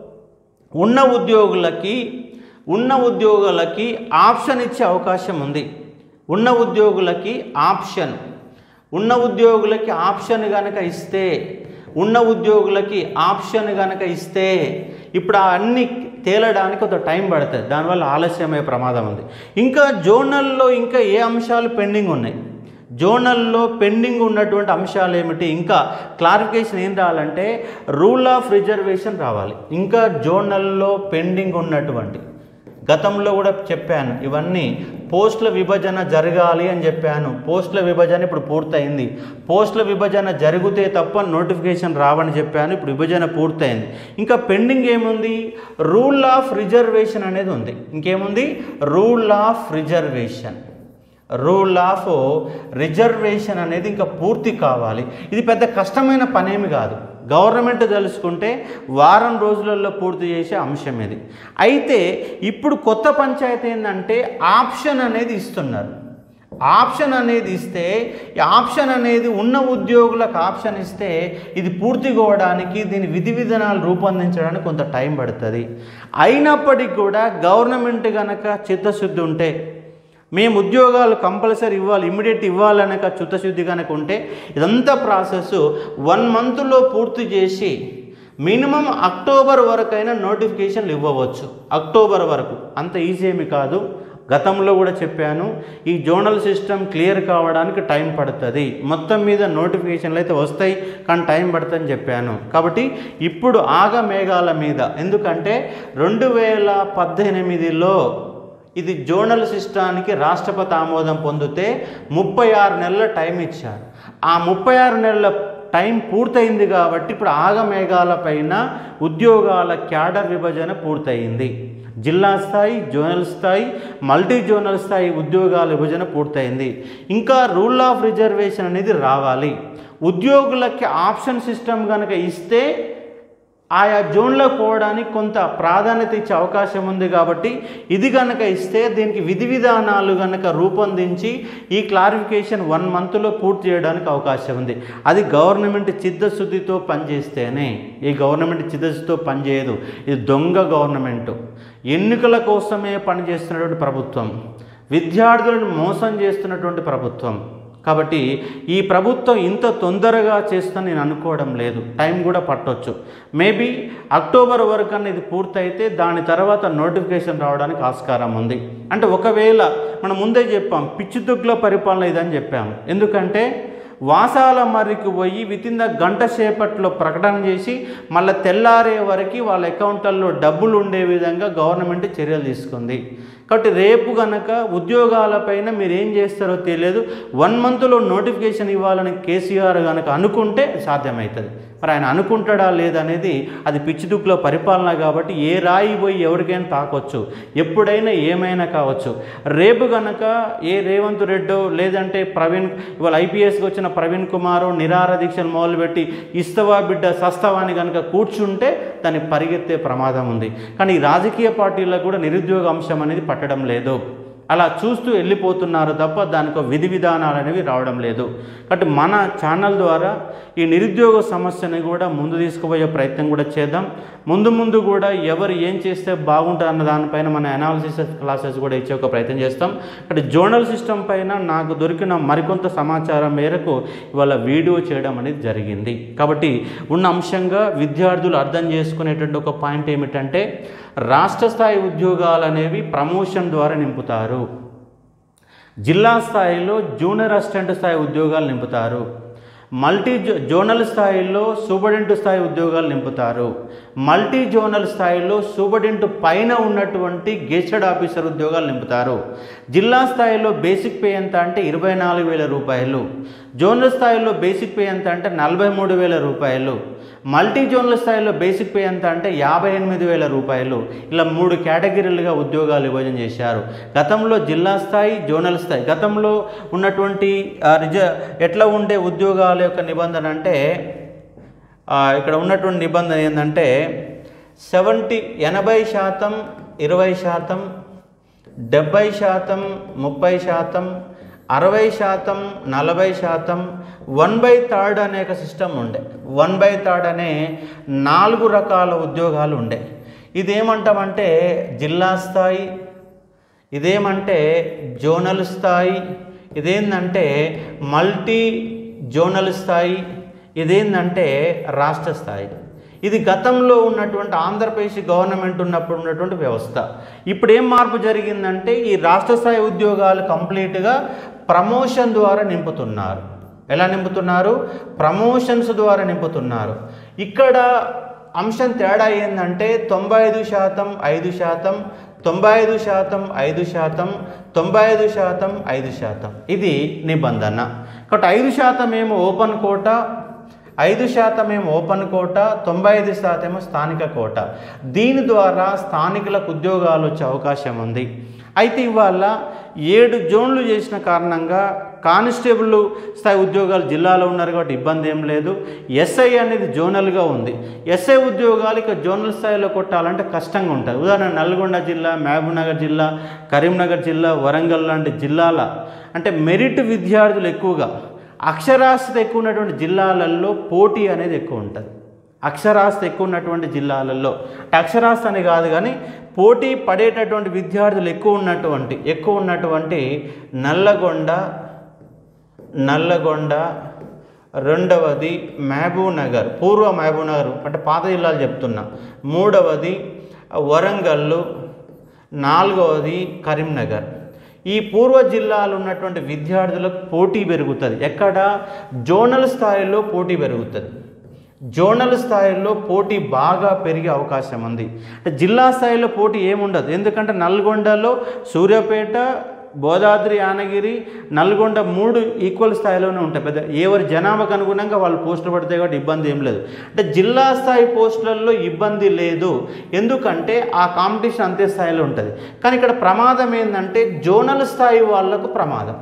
S1: ఉన్న ఉద్యోగులకి ఉన్న ఉద్యోగులకి ఆప్షన్ ఇచ్చే అవకాశం ఉంది ఉన్న ఉద్యోగులకి ఆప్షన్ ఉన్న ఉద్యోగులకి ఆప్షన్ కనుక ఇస్తే ఉన్న ఉద్యోగులకి ఆప్షన్ కనుక ఇస్తే ఇప్పుడు ఆ అన్ని తేలడానికి కొంత టైం పడుతుంది దానివల్ల ఆలస్యమయ్యే ప్రమాదం ఉంది ఇంకా జోనల్లో ఇంకా ఏ అంశాలు పెండింగ్ ఉన్నాయి జోనల్లో పెండింగ్ ఉన్నటువంటి అంశాలు ఏమిటి ఇంకా క్లారిఫికేషన్ ఏం రావాలంటే రూల్ ఆఫ్ రిజర్వేషన్ రావాలి ఇంకా జోనల్లో పెండింగ్ ఉన్నటువంటి గతంలో కూడా చెప్పాను ఇవన్నీ పోస్టుల విభజన జరగాలి అని చెప్పాను పోస్టుల విభజన ఇప్పుడు పూర్తయింది పోస్టుల విభజన జరిగితే తప్ప నోటిఫికేషన్ రావని చెప్పాను ఇప్పుడు విభజన పూర్తయింది ఇంకా పెండింగ్ ఏముంది రూల్ ఆఫ్ రిజర్వేషన్ అనేది ఉంది ఇంకేముంది rule of reservation rule of reservation అనేది ఇంకా పూర్తి కావాలి ఇది పెద్ద కష్టమైన పనేమి కాదు గవర్నమెంట్ తెలుసుకుంటే వారం రోజులలో పూర్తి చేసే అంశం ఇది అయితే ఇప్పుడు కొత్త పంచాయతీ ఏంటంటే ఆప్షన్ అనేది ఇస్తున్నారు ఆప్షన్ అనేది ఇస్తే ఈ ఆప్షన్ అనేది ఉన్న ఉద్యోగులకు ఆప్షన్ ఇస్తే ఇది పూర్తి కావడానికి దీని విధి విధానాలు రూపొందించడానికి కొంత టైం పడుతుంది అయినప్పటికీ కూడా గవర్నమెంట్ కనుక చిత్తశుద్ధి ఉంటే మేము ఉద్యోగాలు కంపల్సరీ ఇవ్వాలి ఇమ్మీడియట్ ఇవ్వాలనక చిత్తశుద్ధి కనుక ఉంటే ఇదంతా ప్రాసెస్ వన్ మంత్లో పూర్తి చేసి మినిమం అక్టోబర్ వరకైనా నోటిఫికేషన్లు ఇవ్వవచ్చు అక్టోబర్ వరకు అంత ఈజీ ఏమి కాదు గతంలో కూడా చెప్పాను ఈ జోనల్ సిస్టమ్ క్లియర్ కావడానికి టైం పడుతుంది మొత్తం మీద నోటిఫికేషన్లు అయితే వస్తాయి కానీ టైం పడుతుందని చెప్పాను కాబట్టి ఇప్పుడు ఆగ మేఘాల మీద ఎందుకంటే రెండు వేల పద్దెనిమిదిలో ఇది జోనల్ సిస్టానికి రాష్ట్రపతి ఆమోదం పొందితే ముప్పై ఆరు నెలల టైం ఇచ్చారు ఆ ముప్పై ఆరు నెలల టైం పూర్తయింది కాబట్టి ఇప్పుడు ఆగమేఘాల పైన ఉద్యోగాల క్యాడర్ విభజన పూర్తయింది జిల్లా స్థాయి జోనల్ స్థాయి మల్టీ జోనల్ స్థాయి ఉద్యోగాల విభజన పూర్తయింది ఇంకా రూల్ ఆఫ్ రిజర్వేషన్ అనేది రావాలి ఉద్యోగులకి ఆప్షన్ సిస్టమ్ కనుక ఇస్తే ఆయా జోన్లో పోవడానికి కొంత ప్రాధాన్యత ఇచ్చే అవకాశం ఉంది కాబట్టి ఇది కనుక ఇస్తే దీనికి విధి విధానాలు కనుక రూపొందించి ఈ క్లారిఫికేషన్ వన్ మంత్లో పూర్తి చేయడానికి అవకాశం ఉంది అది గవర్నమెంట్ చిత్తశుద్ధితో పనిచేస్తేనే ఈ గవర్నమెంట్ చిత్తశుద్ధితో పనిచేయదు ఇది దొంగ గవర్నమెంట్ ఎన్నికల కోసమే పనిచేస్తున్నటువంటి ప్రభుత్వం విద్యార్థులను మోసం చేస్తున్నటువంటి ప్రభుత్వం కాబట్టి ఈ ప్రభుత్వం ఇంత తొందరగా చేస్తుందని నేను అనుకోవడం లేదు టైం కూడా పట్టొచ్చు మేబీ అక్టోబర్ వరకు అన్న ఇది పూర్తయితే దాని తర్వాత నోటిఫికేషన్ రావడానికి ఆస్కారం ఉంది అంటే ఒకవేళ మనం ముందే చెప్పాం పిచ్చితుగ్ల పరిపాలన ఇదని చెప్పాము ఎందుకంటే వాసాల మర్రికి పోయి విత్ ఇన్ ద గంట సేపట్లో ప్రకటన చేసి మళ్ళీ తెల్లారే వరకు వాళ్ళ అకౌంట్లలో డబ్బులు ఉండే విధంగా గవర్నమెంట్ చర్యలు తీసుకుంది కాబట్టి రేపు గనక ఉద్యోగాలపైన మీరు ఏం చేస్తారో తెలియదు వన్ మంత్లో నోటిఫికేషన్ ఇవ్వాలని కేసీఆర్ కనుక అనుకుంటే సాధ్యమవుతుంది మరి ఆయన అనుకుంటాడా లేదనేది అది పిచ్చిదుక్కులో పరిపాలన కాబట్టి ఏ రాయి పోయి ఎవరికైనా తాకొచ్చు ఎప్పుడైనా ఏమైనా కావచ్చు రేపు గనక ఏ రేవంత్ రెడ్డో లేదంటే ప్రవీణ్ ఇవాళ ఐపీఎస్కి వచ్చిన ప్రవీణ్ కుమారు నిరార దీక్షలు మొదలుపెట్టి ఇస్తవా బిడ్డ సస్తవా అని కనుక కూర్చుంటే దాన్ని పరిగెత్తే ప్రమాదం ఉంది కానీ ఈ రాజకీయ పార్టీలకు కూడా నిరుద్యోగ అంశం అనేది పట్టడం లేదు అలా చూస్తూ వెళ్ళిపోతున్నారు తప్ప దానికి ఒక విధి విధానాలు అనేవి రావడం లేదు కాబట్టి మన ఛానల్ ద్వారా ఈ నిరుద్యోగ సమస్యని కూడా ముందు తీసుకుపోయే ప్రయత్నం కూడా చేద్దాం ముందు ముందు కూడా ఎవరు ఏం చేస్తే బాగుంటుంది అన్న దానిపైన మన అనాలిసిస్ క్లాసెస్ కూడా ఇచ్చే ఒక ప్రయత్నం చేస్తాం అంటే జోనల్ సిస్టమ్ పైన నాకు దొరికిన మరికొంత సమాచారం మేరకు ఇవాళ వీడియో చేయడం అనేది జరిగింది కాబట్టి ఉన్న అంశంగా విద్యార్థులు అర్థం చేసుకునేటువంటి ఒక పాయింట్ ఏమిటంటే రాష్ట్ర స్థాయి ఉద్యోగాలు అనేవి ప్రమోషన్ ద్వారా నింపుతారు జిల్లా స్థాయిలో జూనియర్ అసిస్టెంట్ స్థాయి ఉద్యోగాలు నింపుతారు మల్టీ జో జోనల్ స్థాయిలో సూపరింటెండెంట్ స్థాయి ఉద్యోగాలు నింపుతారు మల్టీ జోనల్ స్థాయిలో సూపరింటెండెంట్ పైన ఉన్నటువంటి గెస్టెడ్ ఆఫీసర్ ఉద్యోగాలు నింపుతారు జిల్లా స్థాయిలో బేసిక్ పే ఎంత అంటే ఇరవై నాలుగు వేల రూపాయలు జోనల్ స్థాయిలో బేసిక్ పే ఎంత అంటే నలభై మూడు వేల రూపాయలు మల్టీ జోనల్ స్థాయిలో బేసిక్ పే ఎంత అంటే యాభై ఎనిమిది వేల రూపాయలు ఇలా మూడు కేటగిరీలుగా ఉద్యోగాలు విభజన చేశారు గతంలో జిల్లా స్థాయి జోనల్ స్థాయి గతంలో ఉన్నటువంటి ఆ, రిజ ఎట్లా ఉండే ఉద్యోగాల యొక్క నిబంధన అంటే ఆ, ఇక్కడ ఉన్నటువంటి నిబంధన ఏంటంటే సెవెంటీ ఎనభై శాతం ఇరవై శాతం డెబ్బై శాతం ముప్పై శాతం అరవై శాతం నలభై శాతం వన్ బై థర్డ్ అనే ఒక సిస్టమ్ ఉండే వన్ బై థర్డ్ అనే నాలుగు రకాల ఉద్యోగాలు ఉండే ఇదేమంటామంటే జిల్లా స్థాయి ఇదేమంటే జోనల్ స్థాయి ఇదేంటంటే మల్టీ జోనల్ స్థాయి ఇదేంటంటే రాష్ట్ర స్థాయి ఇది గతంలో ఉన్నటువంటి ఆంధ్రప్రదేశ్ గవర్నమెంట్ ఉన్నప్పుడు ఉన్నటువంటి వ్యవస్థ ఇప్పుడు ఏం మార్పు జరిగిందంటే ఈ రాష్ట్ర స్థాయి ఉద్యోగాలు కంప్లీట్గా ప్రమోషన్ ద్వారా నింపుతున్నారు ఎలా నింపుతున్నారు ప్రమోషన్స్ ద్వారా నింపుతున్నారు ఇక్కడ అంశం తేడా ఏంటంటే తొంభై ఐదు శాతం ఐదు శాతం తొంభై ఐదు శాతం ఐదు శాతం తొంభై ఐదు శాతం ఐదు శాతం ఇది నిబంధన కాబట్టి ఐదు శాతం ఏమో ఓపెన్ కోట ఐదు శాతం ఏమో ఓపెన్ కోట తొంభై ఐదు శాతం ఏమో స్థానిక కోట దీని ద్వారా స్థానికులకు ఉద్యోగాలు వచ్చే అవకాశం ఉంది అయితే ఇవాళ ఏడు జోన్లు చేసిన కారణంగా కానిస్టేబుల్ స్థాయి ఉద్యోగాలు జిల్లాలో ఉన్నారు కాబట్టి ఇబ్బంది ఏం లేదు ఎస్ఐ అనేది జోనల్గా ఉంది ఎస్ఐ ఉద్యోగాలు ఇక జోనల్ స్థాయిలో కొట్టాలంటే కష్టంగా ఉంటుంది ఉదాహరణ నల్గొండ జిల్లా మహబూబ్నగర్ జిల్లా కరీంనగర్ జిల్లా వరంగల్ లాంటి జిల్లాల అంటే మెరిట్ విద్యార్థులు ఎక్కువగా అక్షరాస్యత ఎక్కువ ఉన్నటువంటి జిల్లాలలో పోటీ అనేది ఎక్కువ ఉంటుంది అక్షరాస్యత ఎక్కువ ఉన్నటువంటి జిల్లాలలో అంటే అక్షరాస్యత అని కాదు కానీ పోటీ పడేటటువంటి విద్యార్థులు ఎక్కువ ఉన్నటువంటి ఎక్కువ ఉన్నటువంటి నల్లగొండ నల్లగొండ రెండవది మహబూబ్ నగర్ పూర్వ మహబూబ్ నగర్ అంటే పాత జిల్లాలు చెప్తున్నా మూడవది వరంగల్లు నాలుగవది కరీంనగర్ ఈ పూర్వ జిల్లాలో ఉన్నటువంటి విద్యార్థులకు పోటీ పెరుగుతుంది ఎక్కడ జోనల్ స్థాయిలో పోటీ పెరుగుతుంది జోనల్ స్థాయిలో పోటీ బాగా పెరిగే అవకాశం ఉంది అంటే జిల్లా స్థాయిలో పోటీ ఏముండదు ఎందుకంటే నల్గొండలో సూర్యాపేట గోదావరి యానగిరి నల్గొండ మూడు ఈక్వల్ స్థాయిలోనే ఉంటాయి పెద్ద ఎవరి జనాభాకు అనుగుణంగా వాళ్ళు పోస్టులు పడతాయి కాబట్టి ఇబ్బంది ఏం లేదు అంటే జిల్లా స్థాయి పోస్టులలో ఇబ్బంది లేదు ఎందుకంటే ఆ కాంపిటీషన్ అంతే స్థాయిలో ఉంటుంది కానీ ఇక్కడ ప్రమాదం ఏంటంటే జోనల్ స్థాయి వాళ్ళకు ప్రమాదం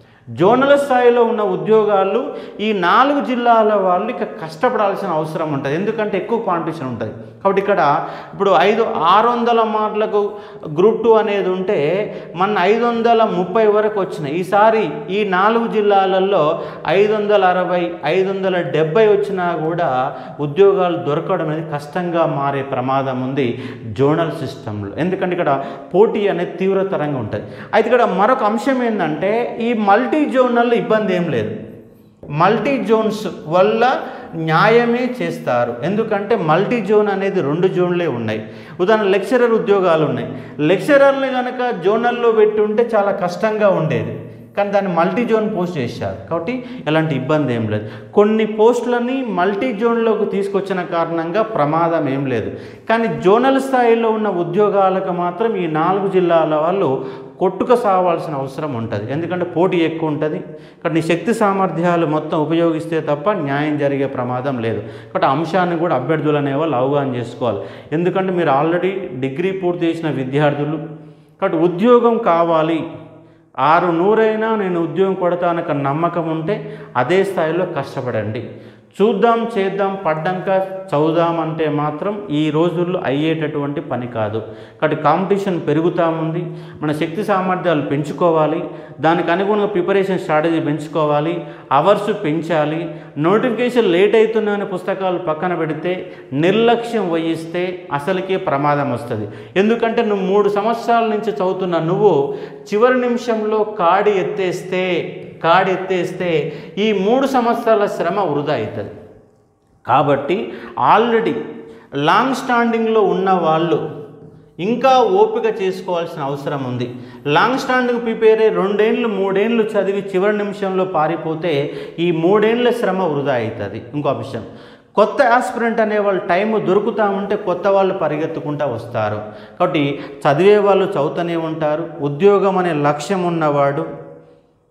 S1: జోనల్ స్థాయిలో ఉన్న ఉద్యోగాలు ఈ నాలుగు జిల్లాల వాళ్ళు ఇక కష్టపడాల్సిన అవసరం ఉంటుంది ఎందుకంటే ఎక్కువ కాంపిటీషన్ ఉంటుంది కాబట్టి ఇక్కడ ఇప్పుడు ఐదు ఆరు వందల మార్కులకు గ్రూప్ టూ అనేది ఉంటే మన ఐదు వందల ముప్పై వరకు వచ్చినాయి ఈసారి ఈ నాలుగు జిల్లాలలో ఐదు వందల అరవై ఐదు వందల డెబ్బై వచ్చినా కూడా ఉద్యోగాలు దొరకడం అనేది కష్టంగా మారే ప్రమాదం ఉంది జోనల్ సిస్టంలో ఎందుకంటే ఇక్కడ పోటీ అనేది తీవ్రతరంగా ఉంటుంది అయితే ఇక్కడ మరొక అంశం ఏంటంటే ఈ మల్టీ జోనల్ ఇబ్బంది ఏం లేదు మల్టీ జోన్స్ వల్ల న్యాయమే చేస్తారు ఎందుకంటే మల్టీ జోన్ అనేది రెండు జోన్లే ఉన్నాయి ఉదాహరణ లెక్చరర్ ఉద్యోగాలు ఉన్నాయి లెక్చరర్ని కనుక జోనల్లో పెట్టి ఉంటే చాలా కష్టంగా ఉండేది కానీ దాన్ని మల్టీ జోన్ పోస్ట్ చేశారు కాబట్టి ఎలాంటి ఇబ్బంది ఏం లేదు కొన్ని పోస్టులని మల్టీ జోన్లోకి తీసుకొచ్చిన కారణంగా ప్రమాదం ఏం లేదు కానీ జోనల్ స్థాయిలో ఉన్న ఉద్యోగాలకు మాత్రం ఈ నాలుగు జిల్లాల వాళ్ళు కొట్టుక సావాల్సిన అవసరం ఉంటుంది ఎందుకంటే పోటీ ఎక్కువ ఉంటుంది ఇక్కడ నీ శక్తి సామర్థ్యాలు మొత్తం ఉపయోగిస్తే తప్ప న్యాయం జరిగే ప్రమాదం లేదు కాబట్టి ఆ అంశాన్ని కూడా అభ్యర్థులు అనేవాళ్ళు అవగాహన చేసుకోవాలి ఎందుకంటే మీరు ఆల్రెడీ డిగ్రీ పూర్తి చేసిన విద్యార్థులు కాబట్టి ఉద్యోగం కావాలి ఆరు నూరైనా నేను ఉద్యోగం కొడతానక నమ్మకం ఉంటే అదే స్థాయిలో కష్టపడండి చూద్దాం చేద్దాం పడ్డాక చదువుదాం అంటే మాత్రం ఈ రోజుల్లో అయ్యేటటువంటి పని కాదు కాబట్టి కాంపిటీషన్ పెరుగుతూ ఉంది మన శక్తి సామర్థ్యాలు పెంచుకోవాలి దానికి అనుగుణంగా ప్రిపరేషన్ స్ట్రాటజీ పెంచుకోవాలి అవర్స్ పెంచాలి నోటిఫికేషన్ లేట్ అవుతున్నాయని పుస్తకాలు పక్కన పెడితే నిర్లక్ష్యం వహిస్తే అసలుకే ప్రమాదం వస్తుంది ఎందుకంటే నువ్వు మూడు సంవత్సరాల నుంచి చదువుతున్న నువ్వు చివరి నిమిషంలో కాడి ఎత్తేస్తే కాడి ఎత్తేస్తే ఈ మూడు సంవత్సరాల శ్రమ వృధా అవుతుంది కాబట్టి ఆల్రెడీ లాంగ్ స్టాండింగ్లో ఉన్న వాళ్ళు ఇంకా ఓపిక చేసుకోవాల్సిన అవసరం ఉంది లాంగ్ స్టాండింగ్ ప్రిపేర్ అయ్యి రెండేళ్ళు మూడేళ్ళు చదివి చివరి నిమిషంలో పారిపోతే ఈ మూడేళ్ల శ్రమ వృధా అవుతుంది ఇంకో విషయం కొత్త ఆస్పిరెంట్ అనే వాళ్ళు టైం దొరుకుతూ ఉంటే కొత్త వాళ్ళు పరిగెత్తుకుంటూ వస్తారు కాబట్టి చదివే వాళ్ళు చదువుతూనే ఉంటారు ఉద్యోగం అనే లక్ష్యం ఉన్నవాడు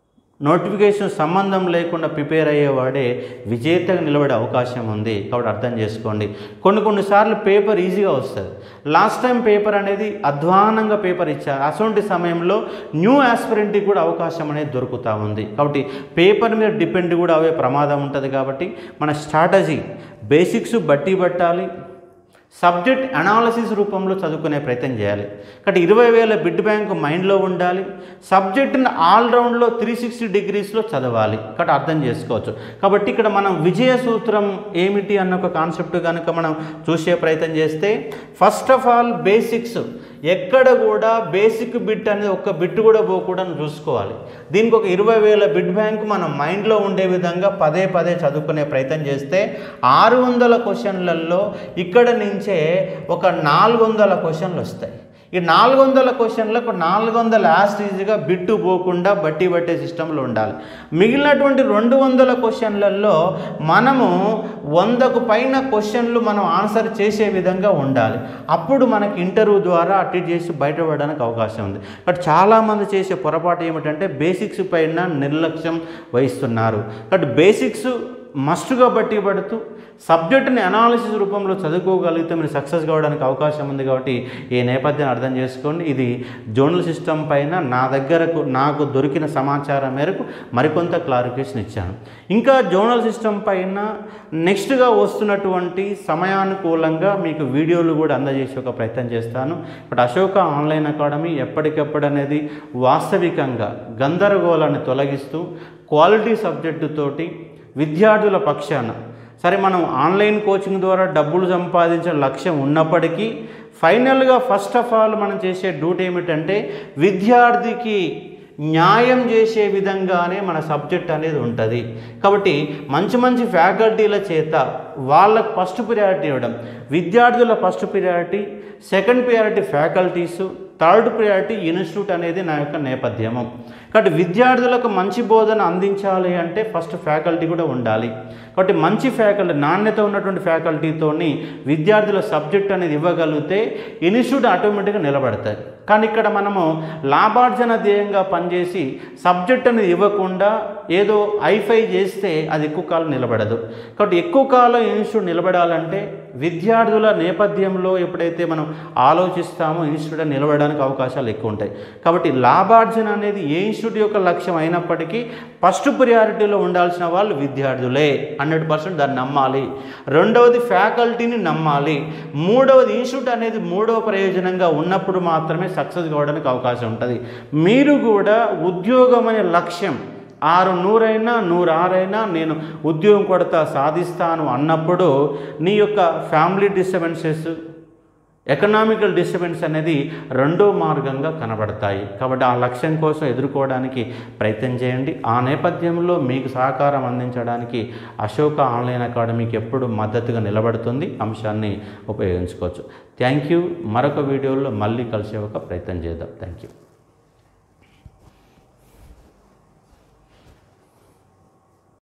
S1: నోటిఫికేషన్ సంబంధం లేకుండా ప్రిపేర్ అయ్యేవాడే విజేతగా నిలబడే అవకాశం ఉంది కాబట్టి అర్థం చేసుకోండి కొన్ని కొన్నిసార్లు పేపర్ ఈజీగా వస్తుంది లాస్ట్ టైం పేపర్ అనేది అధ్వానంగా పేపర్ ఇచ్చారు అటువంటి సమయంలో న్యూ ఆస్పిరెంట్కి కూడా అవకాశం అనేది దొరుకుతూ ఉంది కాబట్టి పేపర్ మీద డిపెండ్ కూడా అవే ప్రమాదం ఉంటుంది కాబట్టి మన స్ట్రాటజీ బేసిక్స్ బట్టి పట్టాలి సబ్జెక్ట్ అనాలసిస్ రూపంలో చదువుకునే ప్రయత్నం చేయాలి కాబట్టి ఇరవై వేల బిడ్ బ్యాంక్ మైండ్లో ఉండాలి సబ్జెక్ట్ని ఆల్రౌండ్లో త్రీ సిక్స్టీ డిగ్రీస్లో చదవాలి కాబట్టి అర్థం చేసుకోవచ్చు కాబట్టి ఇక్కడ మనం విజయ సూత్రం ఏమిటి అన్న ఒక కాన్సెప్ట్ కనుక మనం చూసే ప్రయత్నం చేస్తే ఫస్ట్ ఆఫ్ ఆల్ బేసిక్స్ ఎక్కడ కూడా బేసిక్ బిట్ అనేది ఒక్క బిట్ కూడా పోకుండా చూసుకోవాలి దీనికి ఒక ఇరవై వేల బిడ్ బ్యాంక్ మనం మైండ్లో ఉండే విధంగా పదే పదే చదువుకునే ప్రయత్నం చేస్తే ఆరు వందల క్వశ్చన్లలో ఇక్కడ నుంచే ఒక నాలుగు వందల క్వశ్చన్లు వస్తాయి ఈ నాలుగు వందల క్వశ్చన్లకు నాలుగు వందల యాస్టీజ్గా బిట్టు పోకుండా బట్టి పట్టే సిస్టంలో ఉండాలి మిగిలినటువంటి రెండు వందల క్వశ్చన్లలో మనము వందకు పైన క్వశ్చన్లు మనం ఆన్సర్ చేసే విధంగా ఉండాలి అప్పుడు మనకి ఇంటర్వ్యూ ద్వారా అటెండ్ చేసి బయటపడడానికి అవకాశం ఉంది బట్ చాలామంది చేసే పొరపాటు ఏమిటంటే బేసిక్స్ పైన నిర్లక్ష్యం వహిస్తున్నారు కాబట్టి బేసిక్స్ మస్ట్గా బట్టి పడుతూ సబ్జెక్ట్ని అనాలిసిస్ రూపంలో చదువుకోగలిగితే మీరు సక్సెస్ కావడానికి అవకాశం ఉంది కాబట్టి ఈ నేపథ్యాన్ని అర్థం చేసుకోండి ఇది జోనల్ సిస్టమ్ పైన నా దగ్గరకు నాకు దొరికిన సమాచారం మేరకు మరికొంత క్లారిఫికేషన్ ఇచ్చాను ఇంకా జోనల్ సిస్టమ్ పైన నెక్స్ట్గా వస్తున్నటువంటి సమయానుకూలంగా మీకు వీడియోలు కూడా అందజేసే ఒక ప్రయత్నం చేస్తాను బట్ అశోక ఆన్లైన్ అకాడమీ ఎప్పటికప్పుడు అనేది వాస్తవికంగా గందరగోళాన్ని తొలగిస్తూ క్వాలిటీ సబ్జెక్టు తోటి విద్యార్థుల పక్షాన సరే మనం ఆన్లైన్ కోచింగ్ ద్వారా డబ్బులు సంపాదించే లక్ష్యం ఉన్నప్పటికీ ఫైనల్గా ఫస్ట్ ఆఫ్ ఆల్ మనం చేసే డ్యూటీ ఏమిటంటే విద్యార్థికి న్యాయం చేసే విధంగానే మన సబ్జెక్ట్ అనేది ఉంటుంది కాబట్టి మంచి మంచి ఫ్యాకల్టీల చేత వాళ్ళకు ఫస్ట్ ప్రియారిటీ ఇవ్వడం విద్యార్థుల first priority second priority faculties third priority institute అనేది నా యొక్క నేపథ్యము కాబట్టి విద్యార్థులకు మంచి బోధన అందించాలి అంటే ఫస్ట్ ఫ్యాకల్టీ కూడా ఉండాలి కాబట్టి మంచి ఫ్యాకల్టీ నాణ్యత ఉన్నటువంటి ఫ్యాకల్టీతోని విద్యార్థుల సబ్జెక్ట్ అనేది ఇవ్వగలిగితే ఇన్స్టిట్యూట్ ఆటోమేటిక్గా నిలబడతాయి కానీ ఇక్కడ మనము లాభార్జన ధ్యేయంగా పనిచేసి సబ్జెక్ట్ అనేది ఇవ్వకుండా ఏదో ఐఫై చేస్తే అది ఎక్కువ కాలం నిలబడదు కాబట్టి ఎక్కువ కాలం ఇన్స్టిట్యూట్ నిలబడాలంటే విద్యార్థుల నేపథ్యంలో ఎప్పుడైతే మనం ఆలోచిస్తామో ఇన్స్టిట్యూట్ నిలబడడానికి అవకాశాలు ఎక్కువ ఉంటాయి కాబట్టి లాభార్జన అనేది ఏ ఇన్స్టిట్యూట్ యొక్క లక్ష్యం అయినప్పటికీ ఫస్ట్ ప్రియారిటీలో ఉండాల్సిన వాళ్ళు విద్యార్థులే హండ్రెడ్ పర్సెంట్ దాన్ని నమ్మాలి రెండవది ఫ్యాకల్టీని నమ్మాలి మూడవది ఇన్స్టిట్యూట్ అనేది మూడవ ప్రయోజనంగా ఉన్నప్పుడు మాత్రమే సక్సెస్ కావడానికి అవకాశం ఉంటుంది మీరు కూడా ఉద్యోగం అనే లక్ష్యం ఆరు నూరైనా నూరు ఆరైనా నేను ఉద్యోగం కొడతా సాధిస్తాను అన్నప్పుడు నీ యొక్క ఫ్యామిలీ డిస్టర్బెన్సెస్ ఎకనామికల్ డిస్టర్బెన్స్ అనేది రెండో మార్గంగా కనబడతాయి కాబట్టి ఆ లక్ష్యం కోసం ఎదుర్కోవడానికి ప్రయత్నం చేయండి ఆ నేపథ్యంలో మీకు సహకారం అందించడానికి అశోక ఆన్లైన్ అకాడమీకి ఎప్పుడు మద్దతుగా నిలబడుతుంది అంశాన్ని ఉపయోగించుకోవచ్చు థ్యాంక్ యూ మరొక వీడియోలో మళ్ళీ కలిసే ఒక ప్రయత్నం చేద్దాం థ్యాంక్ యూ